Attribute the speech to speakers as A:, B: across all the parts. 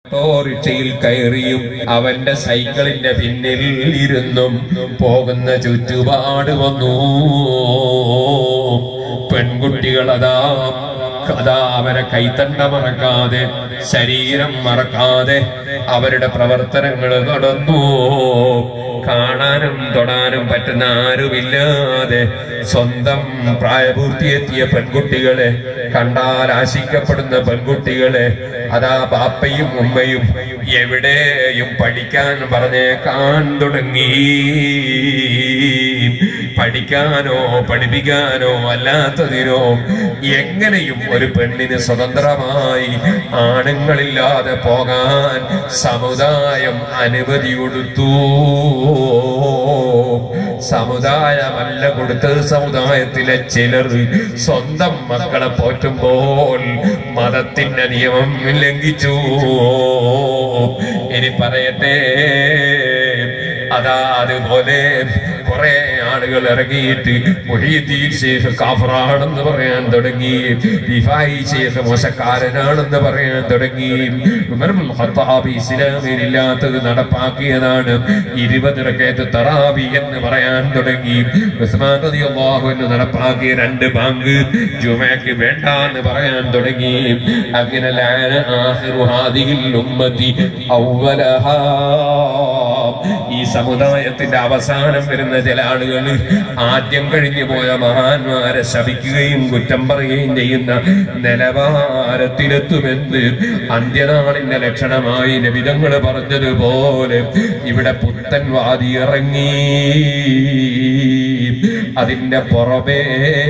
A: ഓട്ടോറിക്ഷയിൽ കയറിയും അവന്റെ സൈക്കിളിന്റെ പിന്നിൽ ഇരുന്നും പോകുന്ന ചുറ്റുപാട് വന്നു പെൺകുട്ടികൾ അതാ അതാ അവരെ കൈത്തണ്ട മറക്കാതെ ശരീരം മറക്കാതെ അവരുടെ പ്രവർത്തനങ്ങൾ നടന്നു കാണാനും തൊടാനും പറ്റുന്ന ആരുമില്ലാതെ സ്വന്തം പ്രായപൂർത്തിയെത്തിയ പെൺകുട്ടികളെ കണ്ടാൽ ആശിക്കപ്പെടുന്ന പെൺകുട്ടികളെ അതാ ബാപ്പയും ഉമ്മയും എവിടെയും പഠിക്കാൻ പറഞ്ഞേക്കാൻ തുടങ്ങി പഠിക്കാനോ പഠിപ്പിക്കാനോ അല്ലാത്തതിനോ എങ്ങനെയും ഒരു പെണ്ണിന് സ്വതന്ത്രമായി ആണുങ്ങളില്ലാതെ പോകാൻ സമുദായം അനുമതി കൊടുത്തു സമുദായമല്ല കൊടുത്തത് സമുദായത്തിലെ ചിലർ സ്വന്തം മക്കളെ പോറ്റുമ്പോൾ മതത്തിന്റെ നിയമം ലംഘിച്ചു ഇനി പറയട്ടെ അതാ അതുപോലെ കുറെ ആളുകൾ ഇറങ്ങിയിട്ട് മൊഹീദ്ദീൻ ശേഖ് കാഫറാണെന്ന് പറയാൻ തുടങ്ങി റിഫായി ശേഖ് മോശക്കാരനാണെന്ന് പറയാൻ തുടങ്ങി ഉമറുൽ ഖത്താബ് ഇസ്ലാമിൽ ഇല്ലാത്തത് നടപ്പാക്കിയതാണ് ഇരുപത് റക്കയത്ത് തറാബി എന്ന് പറയാൻ തുടങ്ങി ഉസ്മാൻ റളിയല്ലാഹു അൻഹു നടപ്പാക്കിയ രണ്ട് ബാങ്ക് ജുമയ്ക്ക് വേണ്ട എന്ന് പറയാൻ തുടങ്ങി അങ്ങനെ ലഅന ആഖിറു ഹാദിഹിൽ ഉമ്മത്തി അവലഹാ ഈ സമുദായത്തിന്റെ അവസാനം വരുന്ന ചില ആളുകൾ ആദ്യം കഴിഞ്ഞു പോയ മഹാന്മാരെ ശപിക്കുകയും കുറ്റം പറയുകയും ചെയ്യുന്ന നിലവാരത്തിലെത്തുമെന്ന് അന്ത്യനാളിന്റെ ലക്ഷണമായി നബിതങ്ങൾ പറഞ്ഞതുപോലെ ഇവിടെ പുത്തൻവാദി ഇറങ്ങി അതിന്റെ പുറമേ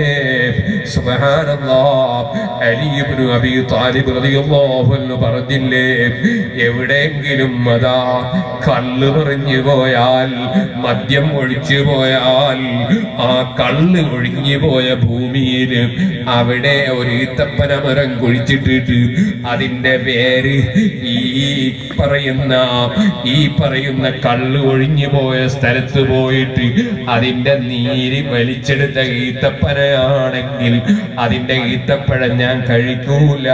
A: സുബ്ഹാനല്ലാഹ് അലി ഇബ്നു അബീ താലിബ് റളിയല്ലാഹു അൻഹു പറഞ്ഞില്ലേ എവിടെയെങ്കിലും അതാ കള്ള് പറഞ്ഞു പോയാൽ മദ്യം ഒഴിച്ചു പോയാൽ ആ കള്ള് ഒഴിഞ്ഞു പോയ ഭൂമിയിൽ അവിടെ ഒരു ഈത്തപ്പന മരം കുഴിച്ചിട്ടിട്ട് അതിന്റെ പേര് ഈ പറയുന്ന ഈ പറയുന്ന കള്ള് ഒഴിഞ്ഞു പോയ സ്ഥലത്ത് പോയിട്ട് അതിന്റെ നീര് വലിച്ചെടുത്ത ഈത്തപ്പനയാണെങ്കിൽ അതിന്റെ ഈത്തപ്പഴം ഞാൻ കഴിക്കൂല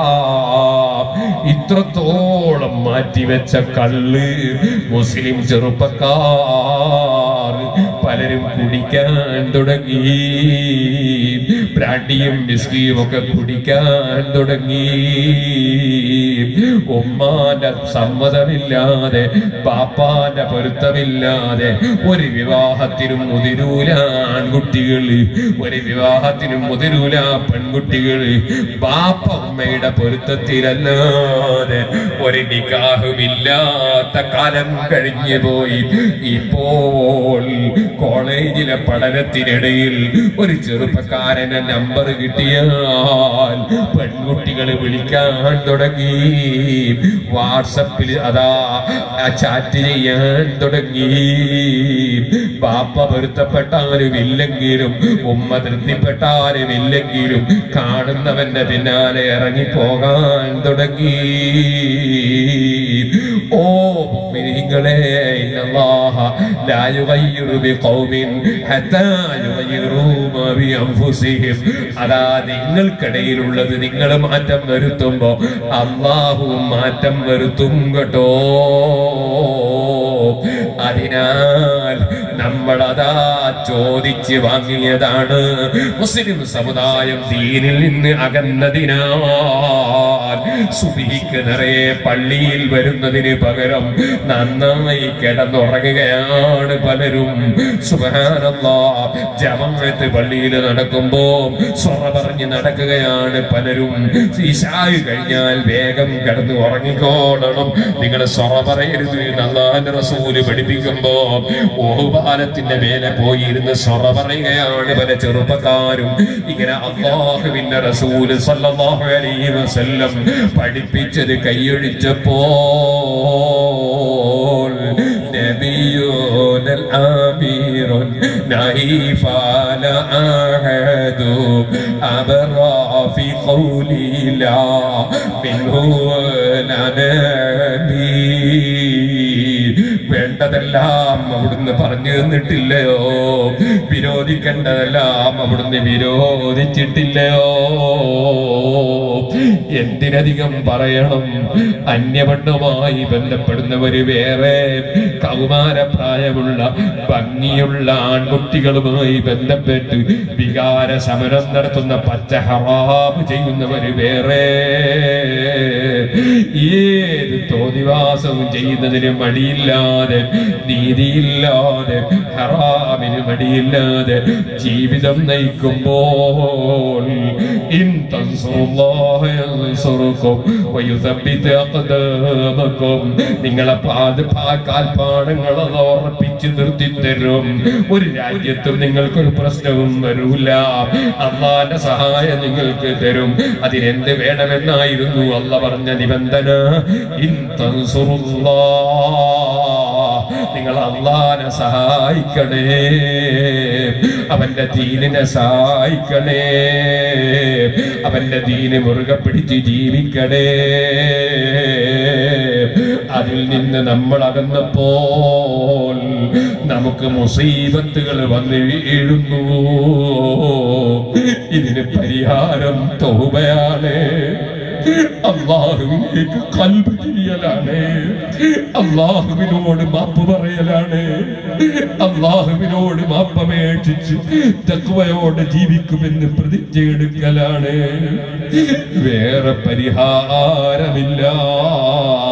A: ഇത്രത്തോളം മാറ്റിവെച്ച കള്ള് മുസ്ലിം ചെറുപ്പക്കാർ പലരും കുടിക്കാൻ തുടങ്ങി ബ്രാൻഡിയും വിസ്കിയും ഒക്കെ കുടിക്കാൻ തുടങ്ങി ഉമ്മാന്റെ സമ്മതമില്ലാതെ പാപ്പാന്റെ പൊരുത്തമില്ലാതെ ഒരു വിവാഹത്തിനും മുതിരൂല ആൺകുട്ടികൾ ഒരു വിവാഹത്തിനും മുതിരൂല പെൺകുട്ടികൾ ബാപ്പ ഉമ്മയുടെ പൊരുത്തത്തിലല്ലാതെ ഒരു നിക്കാഹുമില്ലാത്ത കാലം കഴിഞ്ഞു പോയി ഇപ്പോൾ കോളേജിലെ പഠനത്തിനിടയിൽ ഒരു ചെറുപ്പക്കാരനെ നമ്പർ കിട്ടിയാൽ പെൺകുട്ടികൾ വിളിക്കാൻ തുടങ്ങി വാട്സപ്പിൽ അതാ ചാറ്റ് ചെയ്യാൻ തുടങ്ങി ബാപ്പ പൊരുത്തപ്പെട്ടാലും ഇല്ലെങ്കിലും ഉമ്മ തൃപ്തിപ്പെട്ടാലും ഇല്ലെങ്കിലും കാണുന്നവന്റെ പിന്നാലെ ഇറങ്ങി പോകാൻ തുടങ്ങി ഓ മുഅ്മിനീങ്ങളെ ഇന്നല്ലാഹ ലാ യുഗയ്യിറു ബിഖൗമിൻ ഹത്താ യുഗയ്യിറു മാ ബിഅൻഫുസിഹിം അതാ നിങ്ങൾക്കിടയിലുള്ളത് നിങ്ങൾ മാറ്റം വരുത്തുമ്പോ അള്ളാഹു മാറ്റം വരുത്തും കേട്ടോ അതിനാൽ നമ്മളതാ ചോദിച്ച് വാങ്ങിയതാണ് മുസ്ലിം സമുദായം ദീനിൽ നിന്ന് അകന്നതിനാൽ സുബിക്ക് നിറയെ പള്ളിയിൽ വരുന്നതിന് പകരം നന്നായി കിടന്നുറങ്ങുകയാണ് പലരും സുബഹാനല്ലാ ജമാഅത്ത് പള്ളിയിൽ നടക്കുമ്പോ സ്വറ പറഞ്ഞ് നടക്കുകയാണ് പലരും ഈശായ് കഴിഞ്ഞാൽ വേഗം കിടന്ന് ഉറങ്ങിക്കോളണം നിങ്ങൾ സ്വറ പറയരുത് എന്ന് അള്ളാന്റെ റസൂല് പഠിപ്പിക്കുമ്പോ ഓഹുപാലത്തിന്റെ മേലെ പോയി ഇരുന്ന് സ്വറ പറയുകയാണ് പല ചെറുപ്പക്കാരും ഇങ്ങനെ അള്ളാഹുവിന്റെ റസൂല് സല്ലല്ലാഹു അലൈഹി വസല്ലം പഠിപ്പിച്ചത് കൈയൊഴിച്ചപ്പോൾ نبيون الأمير نهيف على أحد أبرى في قولي لا منه ولا نبي വേണ്ട വേണ്ടതെല്ലാം അവിടുന്ന് പറഞ്ഞു തന്നിട്ടില്ലയോ വിരോധിക്കേണ്ടതെല്ലാം അവിടുന്ന് വിരോധിച്ചിട്ടില്ലയോ എന്തിനധികം പറയണം അന്യപെണ്ണുമായി ബന്ധപ്പെടുന്നവര് വേറെ കൗമാരപ്രായമുള്ള ഭംഗിയുള്ള ആൺകുട്ടികളുമായി ബന്ധപ്പെട്ട് വികാര സമരം നടത്തുന്ന പച്ച ഹറാബ് ചെയ്യുന്നവര് വേറെ ഏത് തോന്നിവാസവും ചെയ്യുന്നതിന് മടിയില്ലാതെ നീതിയില്ലാതെ ഹറാമിന് മടിയില്ലാതെ ജീവിതം നയിക്കുമ്പോൾ ഇൻ തൻസുറുല്ലാഹ യൻസുറുക്കും വയുസബ്ബിത് അഖ്ദാമക്കും നിങ്ങളെ പാദ കാൽപ്പാടങ്ങൾ അത് ഉറപ്പിച്ച് നിർത്തി തരും ഒരു രാജ്യത്തും നിങ്ങൾക്കൊരു പ്രശ്നവും വരൂല അള്ളാന്റെ സഹായം നിങ്ങൾക്ക് തരും അതിനെന്ത് വേണമെന്നായിരുന്നു അല്ല പറഞ്ഞ നിബന്ധന ഇൻ തൻസുറുല്ലാ നിങ്ങൾ അള്ളാനെ സഹായിക്കണേ അവന്റെ ദീനിനെ സഹായിക്കണേ അവന്റെ ദീന് മുറുകെ പിടിച്ച് ജീവിക്കണേ അതിൽ നിന്ന് നമ്മൾ അകന്നപ്പോൾ നമുക്ക് മുസീബത്തുകൾ വന്ന് വീഴുന്നു ഇതിന് പരിഹാരം തോബയാണ് അള്ളാഹുവിലേക്ക് കൽബ് ചെയ്യലാണ് അള്ളാഹുവിനോട് മാപ്പ് പറയലാണ് അള്ളാഹുവിനോട് മാപ്പപേക്ഷിച്ച് തക്വയോടെ ജീവിക്കുമെന്ന് പ്രതിജ്ഞയെടുക്കലാണ് വേറെ പരിഹാരമില്ല